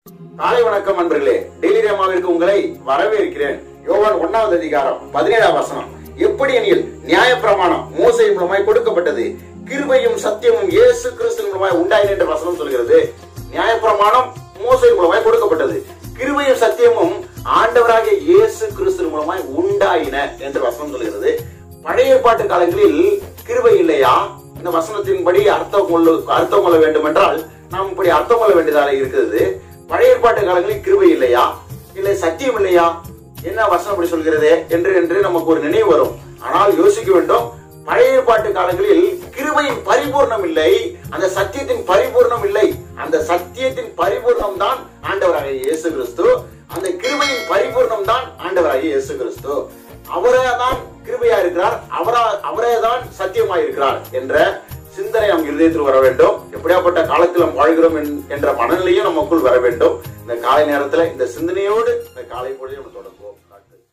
காலை வணக்கம் நண்பர்களே டெய்லி ரேமாவிற்கு உங்களை வரவேற்கிறேன் யோவான் ஒன்னாவது அதிகாரம் பதினேழாம் வசனம் எப்படி எனில் நியாயப்பிரமாணம் மோசை மூலமாய் கொடுக்கப்பட்டது கிருபையும் சத்தியமும் இயேசு கிறிஸ்து மூலமாய் உண்டாயின என்ற வசனம் சொல்கிறது நியாயப்பிரமாணம் மோசை மூலமாய் கொடுக்கப்பட்டது கிருபையும் சத்தியமும் ஆண்டவராகிய இயேசு கிறிஸ்து மூலமாய் உண்டாயின என்று வசனம் சொல்கிறது பழைய ஏற்பாட்டு காலங்களில் கிருபை இல்லையா இந்த வசனத்தின்படி அர்த்தம் கொள்ள அர்த்தம் கொள்ள வேண்டும் என்றால் நாம் இப்படி அர்த்தம் கொள்ள வேண்டியதாக இருக்கிறது பழைய ஏற்பாட்டு காலங்களில் கிருபை இல்லையா இல்லை சத்தியம் இல்லையா என்ன வசனம் அப்படி சொல்கிறது என்று என்று நமக்கு ஒரு நினைவு வரும் ஆனால் யோசிக்க வேண்டும் பழைய ஏற்பாட்டு காலங்களில் கிருபையின் பரிபூர்ணம் இல்லை அந்த சத்தியத்தின் பரிபூர்ணம் இல்லை அந்த சத்தியத்தின் பரிபூர்ணம் தான் ஆண்டவராகிய இயேசு கிறிஸ்து அந்த கிருபையின் பரிபூர்ணம் தான் ஆண்டவராகிய இயேசு கிறிஸ்து அவரே தான் கிருபையா இருக்கிறார் அவரா அவரே தான் சத்தியமா இருக்கிறார் என்ற சிந்தனை நம் இருதயத்தில் வர வேண்டும் எப்படியாப்பட்ட காலத்தில் நாம் வாழ்கிறோம் என்- என்ற மனநிலையும் நமக்குள் வர வேண்டும் இந்த காலை நேரத்துல இந்த சிந்தனையோடு இந்த காலை பொழுதை நம்ம தொடங்குவோம்